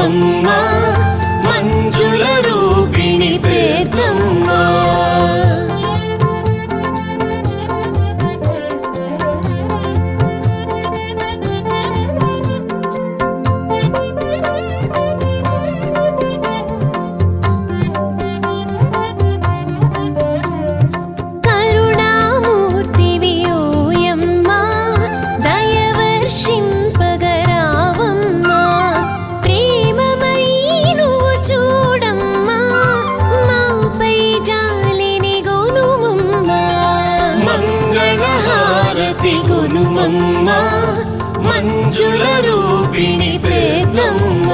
గునుమమ్మ మంజుల రూపిణి ప్రేతమ్మ కరుణామూర్తివి ఓయమ్మా దయవర్షింపగరావమ్మా ప్రేమమయీ నువ్వు చూడమ్మా మాపై జాలిని గొనుమమ్మా మంగళహారతి గునుమమ్మ మంజుల రూపిణి ప్రేతమ్మ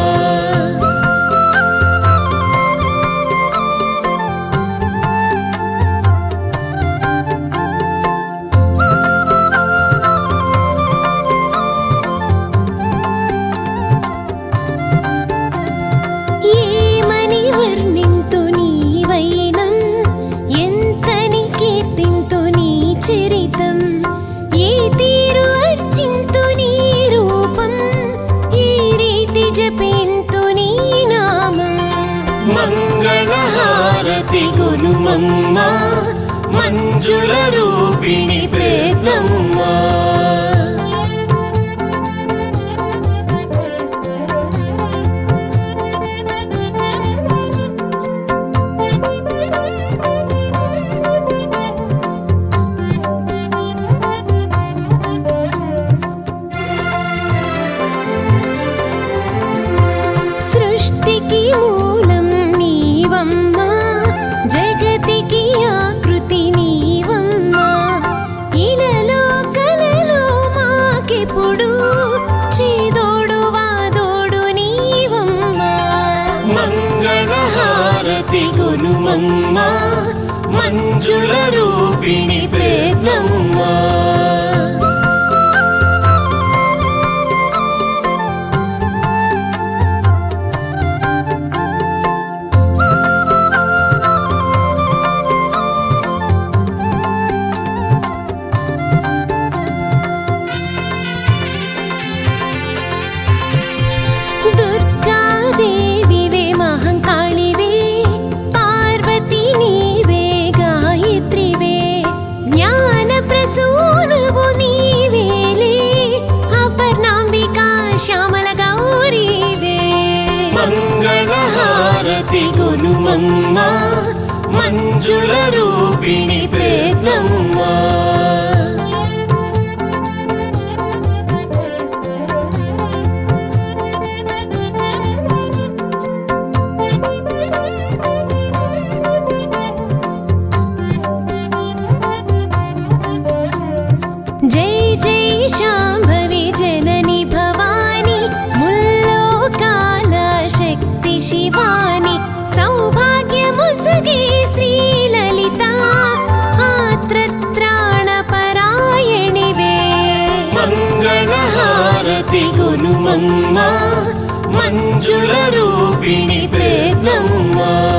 ఏమని వర్ణింతు నీవైనం ఎంతని కీర్తింతు నీ చరితం ఏ తీరు అర్చింతు నీ రూపం ఏ రీతి జపింతు నీ నామం మంగళహారతి గునుమమ్మ మంజుల రూపిణి ప్రేతమ్మ సృష్టికి మూలం నీవమ్మా జగతికి ఆకృతి నీవమ్మా ఇలలో కలలో మాకెప్పుడు చేదోడు వాదోడు నీవమ్మా మంగళహారతి గునుమమ్మ మంజుల రూపిణి ప్రేతమ్మ దుర్గాదేవివే మహంకాళివే పార్వతి నీవే గాయత్రివే జ్ఞాన ప్రసూనవు నీవేలే అపర్ణాంబికా శ్యామల గౌరీవే మంగళహారతి గునుమమ్మ మంజుల రూపిణి ప్రేతమ్మ जय जय शाम्भवी जननि भवानि मुल्लोकाला शक्ति शिवानि सौभाग्यमुसगे श्रीललिता आत्रत्राणपरायणि वे మంగళహారతి గునుమమ్మ మంజుల రూపిణి ప్రేతమ్మ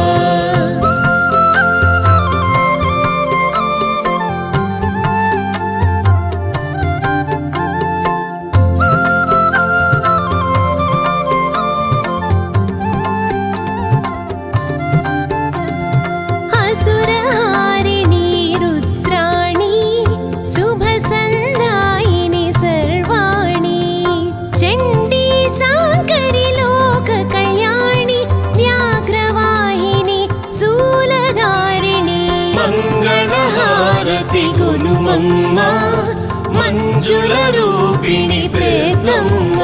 असुरहारिणि रुद्राणि शुभसन्धायिनि सर्वाणि चण्डी साङ्करि लोककल्याणि व्याघ्रवाहिनि शूलधारिणि మంగళహారతి గునుమమ్మ మంజుల రూపిణి ప్రేతమ్మ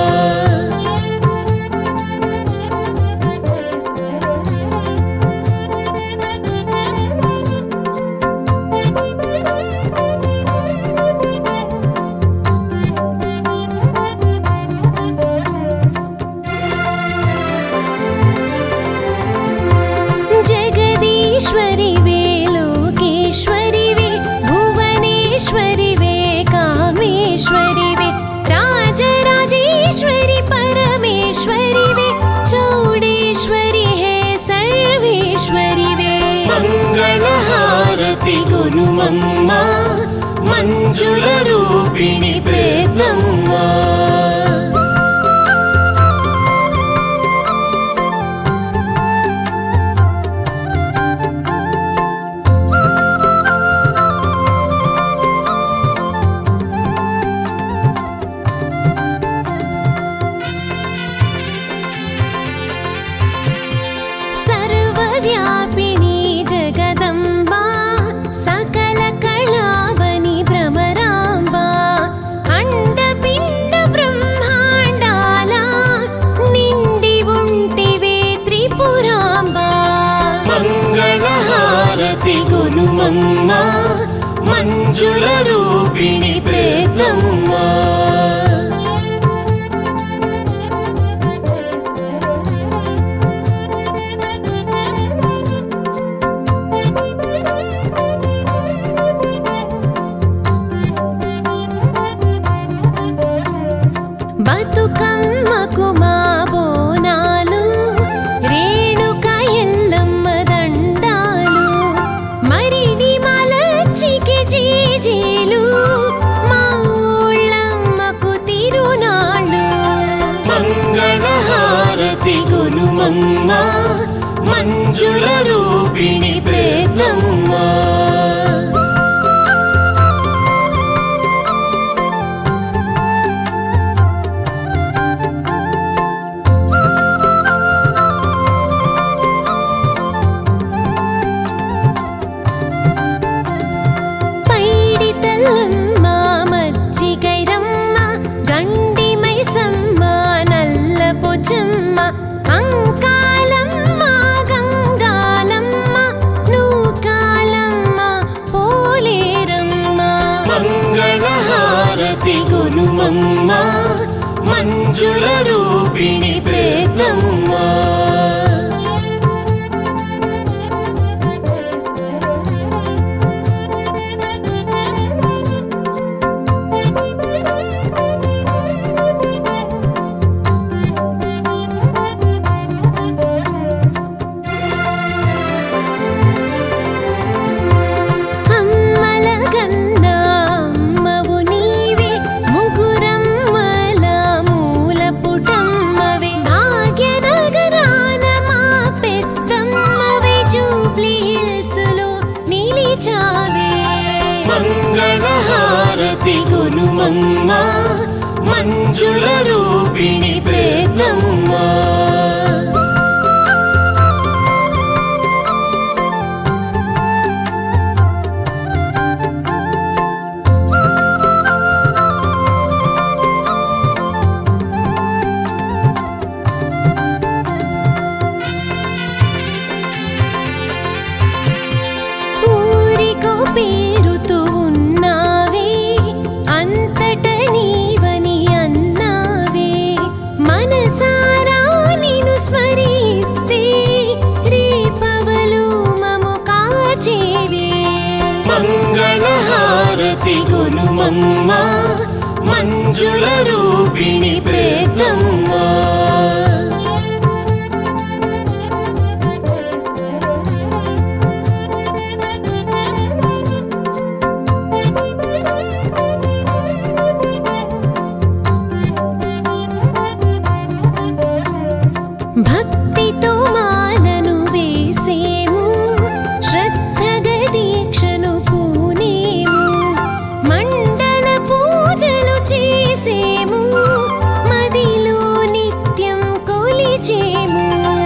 जगदीश्वरि वे लोकेश्वरि वे भुवनेश्वरि वे कामेश्वरि वे राजराजेश्वरि परमेश्वरि वे चौडेश्वरि हे सर्वेश्वरि वे మంగళహారతి గునుమమ్మ మంజుల రూపిణి ప్రేతమ్మ మంజుల రూపిణి ప్రేతమ్మ బతుకమ్మకు మా బోనాలు రేణుక ఎల్లమ్మ దండాలు మరిడి మలచికి జీజీలు మా ఊళ్ళమ్మకు తిరునాళ్ళు మంగళహారతి గునుమమ్మ మంజుల రూపిణి ప్రేతమ్మ పైడి తల్లమ్మ మజ్జిగైరమ్మ గండి మైసమ్మ నల్ల పొచ్చమ్మ అంకాలమ్మ గంగాలమ్మ నూకాలమ్మ పోలేరమ్మ మంగళహారతి గునుమమ్మ మంజుల రూపిణి ప్రేతమ్మ అమ్మల గన్నా అమ్మవు నీవే ముగురమ్మల మూల పుటమ్మవే భాగ్యనగరాన మా పెద్దమ్మవే జూబ్లీ హిల్స్లో నిలిచావే మంగళహారతి గునుమమ్మ మంజుల రూపిణి ప్రేతమ్మ ఊరికో పేరుతో ఉన్నావే అంతట నీవని అన్నావే మనసారా నిన్ను స్మరిస్తే రేపవలు మము కాచేవే మంగళహారతి గునుమమ్మ మంజుల రూపిణి ప్రేతమ్మ భక్తితో మాలను వేసేము శ్రద్ధగా దీక్షను పూనేము మండల పూజలు చేసేము మదిలో నిత్యం కొలిచేము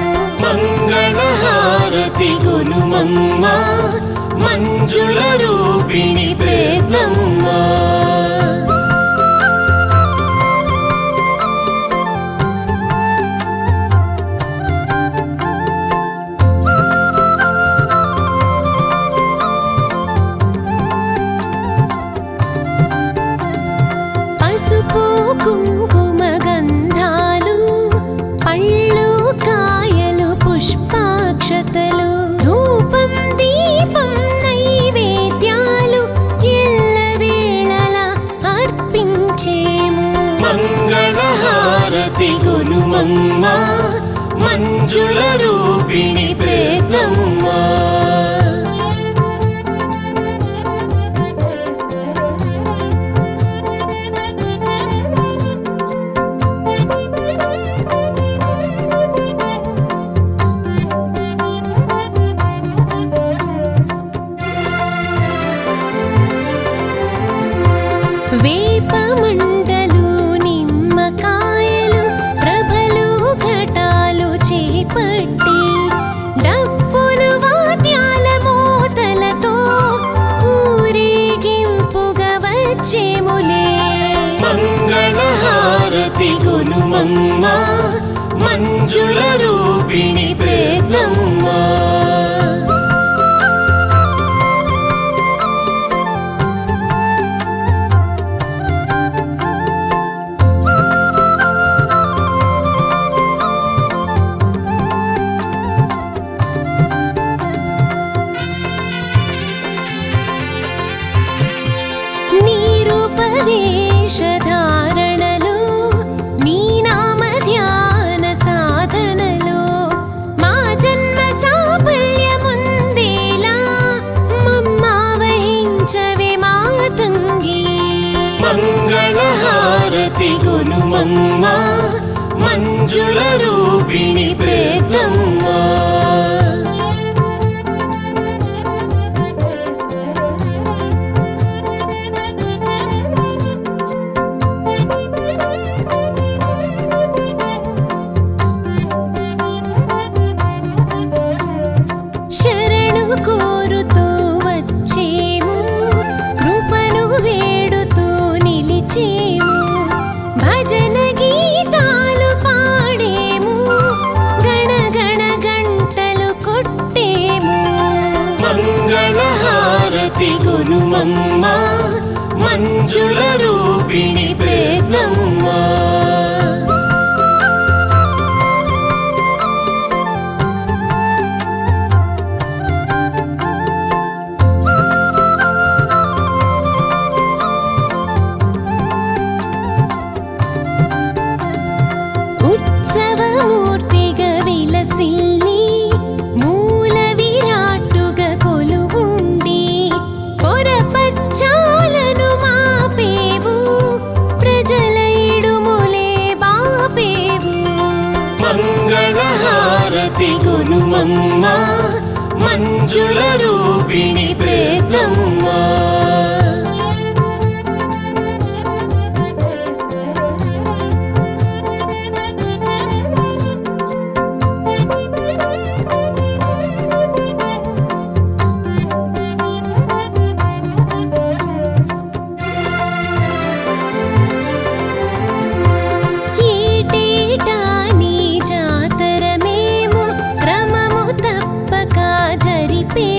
మంగళహారతి గునుమమ్మ మంజుల రూపిణి ప్రేతమ్మ పసుపు కుంకుమ గంధాలు పళ్ళు కాయలు పుష్పాక్షతలు ధూపం దీపం నైవేద్యాలు ఎల్లవేళలా అర్పించేము మంగళహారతి గునుమమ్మ మంజుల రూపిణి ప్రేతమ్మ వేప మండలు నిమ్మకాయలు ప్రభలు ఘటాలు చేపట్టి డప్పులు వాద్యాల మోతలతో ఊరేగింపుగా వచ్చేములే మంగళహారతి గునుమమ్మ మంజుల రూపిణి ప్రేతమ్మ మంగళహారతి గునుమమ్మ మంజుల రూపిణి ప్రేతమ్మ శరణు కోరుతూ వచ్చేము కృపను వేడుతూ నిలిచేము భజన గీతాలు పాడేము గణ గణ గంటలు కొట్టేము మంగళహారతి గునుమమ్మ మంజుల రూపిణి ప్రేతమ్మ ఉత్సవమూర్తిగా విలసిల్లి మూల విరాట్టుగా కొలువుండి పొరపచ్చాలను మాపేవు ప్రజల ఇడుములే బాపేవు మంగళహారతి గునుమమ్మ మంజుల రూపిణి ప్రేతమ్మ